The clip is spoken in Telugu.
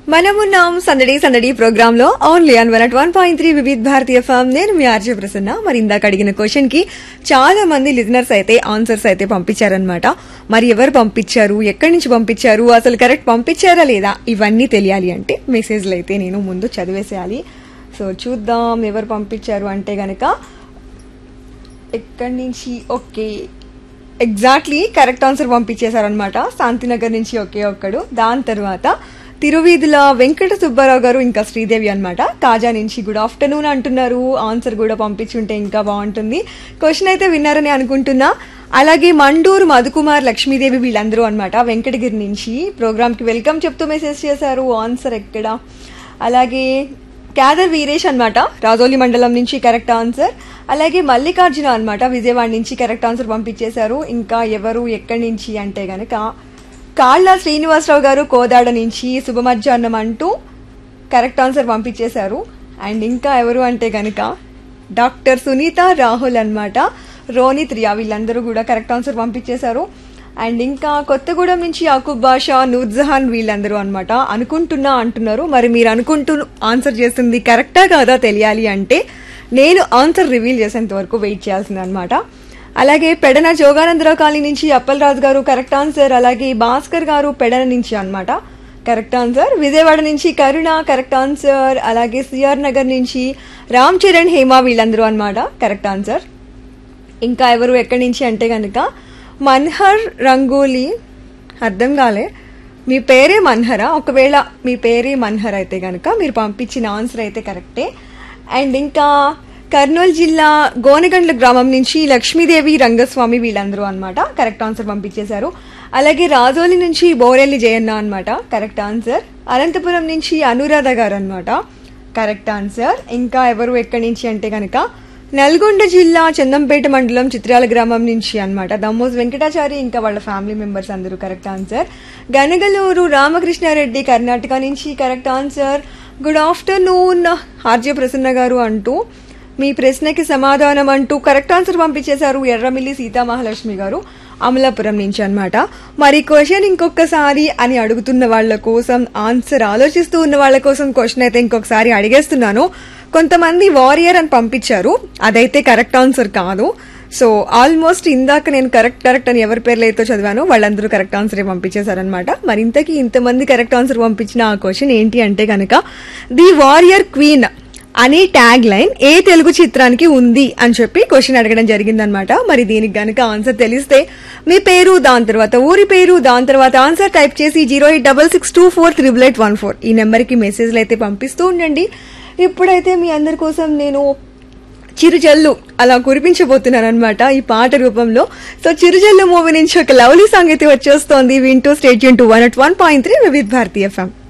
మనమున్నాం సందడి సందడి ప్రోగ్రామ్ లో only on one at one point three Vividh Bharati FM నేను మీ ఆర్జే ప్రసన్న మరి ఇందాక అడిగిన క్వశ్చన్ కి చాలా మంది లిజనర్స్ అయితే ఆన్సర్స్ అయితే పంపించారనమాట మరి ఎవరు పంపించారు ఎక్కడి నుంచి పంపించారు అసలు కరెక్ట్ పంపించారా లేదా ఇవన్నీ తెలియాలి అంటే మెసేజ్లు అయితే నేను ముందు చదివేసేయాలి సో చూద్దాం ఎవరు పంపించారు అంటే గనక ఎక్కడి నుంచి ఓకే ఎగ్జాక్ట్లీ కరెక్ట్ ఆన్సర్ పంపించేశారనమాట శాంతినగర్ నుంచి ఒకే ఒక్కడు దాని తర్వాత తిరువీధుల వెంకట సుబ్బారావు గారు ఇంకా శ్రీదేవి అన్నమాట కాజా నుంచి గుడ్ ఆఫ్టర్నూన్ అంటున్నారు ఆన్సర్ కూడా పంపించుంటే ఇంకా బాగుంటుంది క్వశ్చన్ అయితే విన్నారని అనుకుంటున్నా అలాగే మండూరు మధుకుమార్ లక్ష్మీదేవి వీళ్ళందరూ అన్నమాట వెంకటగిరి నుంచి ప్రోగ్రామ్కి వెల్కమ్ చెప్తూ మెసేజ్ చేశారు ఆన్సర్ ఎక్కడ అలాగే క్యాదర్ వీరేష్ అన్నమాట రాజోలి మండలం నుంచి కరెక్ట్ ఆన్సర్ అలాగే మల్లికార్జున అన్నమాట విజయవాడ నుంచి కరెక్ట్ ఆన్సర్ పంపించేశారు ఇంకా ఎవరు ఎక్కడి నుంచి అంటే గనక కాళ్ళ శ్రీనివాసరావు గారు కోదాడ నుంచి శుభ మధ్యాహ్నం అంటూ కరెక్ట్ ఆన్సర్ పంపించేశారు అండ్ ఇంకా ఎవరు అంటే గనక డాక్టర్ సునీత రాహుల్ అన్నమాట రోనిత్ రియా వీళ్ళందరూ కూడా కరెక్ట్ ఆన్సర్ పంపించేశారు అండ్ ఇంకా కొత్తగూడెం నుంచి యాకూబ్ బాషా నూర్జహాన్ వీళ్ళందరూ అన్నమాట అనుకుంటున్నా అంటున్నారు మరి మీరు అనుకుంటూ ఆన్సర్ చేస్తుంది కరెక్టా కాదా తెలియాలి అంటే నేను ఆన్సర్ రివీల్ చేసేంత వరకు వెయిట్ చేయాల్సింది అనమాట అలాగే పెడన జోగానందరావు కాలనీ నుంచి అప్పలరాజు గారు కరెక్ట్ ఆన్సర్ అలాగే భాస్కర్ గారు పెడన నుంచి అన్నమాట కరెక్ట్ ఆన్సర్ విజయవాడ నుంచి కరుణ కరెక్ట్ ఆన్సర్ అలాగే సిఆర్ నగర్ నుంచి రామ్ చరణ్ హేమ వీళ్ళందరూ అన్నమాట కరెక్ట్ ఆన్సర్ ఇంకా ఎవరు ఎక్కడి నుంచి అంటే కనుక మన్హర్ రంగోలీ అర్థం కాలే మీ పేరే మన్హరా ఒకవేళ మీ పేరే మన్హర్ అయితే కనుక మీరు పంపించిన ఆన్సర్ అయితే కరెక్టే అండ్ ఇంకా కర్నూలు జిల్లా గోనగండ్ల గ్రామం నుంచి లక్ష్మీదేవి రంగస్వామి వీళ్ళందరూ అన్నమాట కరెక్ట్ ఆన్సర్ పంపించేశారు అలాగే రాజోలి నుంచి బోరెల్లి జయన్న అన్నమాట కరెక్ట్ ఆన్సర్ అనంతపురం నుంచి అనురాధ గారు అన్నమాట కరెక్ట్ ఆన్సర్ ఇంకా ఎవరు ఎక్కడి నుంచి అంటే కనుక నల్గొండ జిల్లా చందంపేట మండలం చిత్రాల గ్రామం నుంచి అన్నమాట దమ్మోస్ వెంకటాచారి ఇంకా వాళ్ళ ఫ్యామిలీ మెంబర్స్ అందరూ కరెక్ట్ ఆన్సర్ గనగలూరు రామకృష్ణారెడ్డి కర్ణాటక నుంచి correct answer good afternoon RJ Prasanna గారు అంటూ మీ ప్రశ్నకి సమాధానం అంటూ కరెక్ట్ ఆన్సర్ పంపించేశారు ఎర్రమిల్లి సీతామహాలక్ష్మి గారు అమలాపురం నుంచి అన్నమాట మరి క్వశ్చన్ ఇంకొకసారి అని అడుగుతున్న వాళ్ళ కోసం ఆన్సర్ ఆలోచిస్తూ ఉన్న వాళ్ళ కోసం క్వశ్చన్ అయితే ఇంకొకసారి అడిగేస్తున్నాను కొంతమంది వారియర్ అని పంపించారు అదైతే కరెక్ట్ ఆన్సర్ కాదు సో ఆల్మోస్ట్ ఇందాక నేను కరెక్ట్ కరెక్ట్ అని ఎవరి పేర్లు అయితే చదివానో వాళ్ళందరూ కరెక్ట్ ఆన్సర్ పంపించేశారనమాట మరి ఇంతకీ ఇంతమంది కరెక్ట్ ఆన్సర్ పంపించిన ఆ క్వశ్చన్ ఏంటి అంటే కనుక ది వారియర్ క్వీన్ అనే ట్యాగ్ లైన్ ఏ తెలుగు చిత్రానికి ఉంది అని చెప్పి క్వశ్చన్ అడగడం జరిగిందనమాట మరి దీనికి గనుక ఆన్సర్ తెలిస్తే మీ పేరు దాని తర్వాత ఊరి పేరు దాని తర్వాత ఆన్సర్ టైప్ చేసి zero eight double six two four triple eight one four ఈ నెంబర్కి మెసేజ్లు అయితే పంపిస్తూ ఉండండి ఇప్పుడైతే మీ అందరి కోసం నేను చిరుజల్లు అలా కురిపించబోతున్నాను అనమాట ఈ పాట రూపంలో సో చిరుజల్లు మూవీ నుంచి ఒక లవ్లీ సాంగ్ అయితే వచ్చేస్తోంది వింటూ state to one at one point three Vividh Bharati FM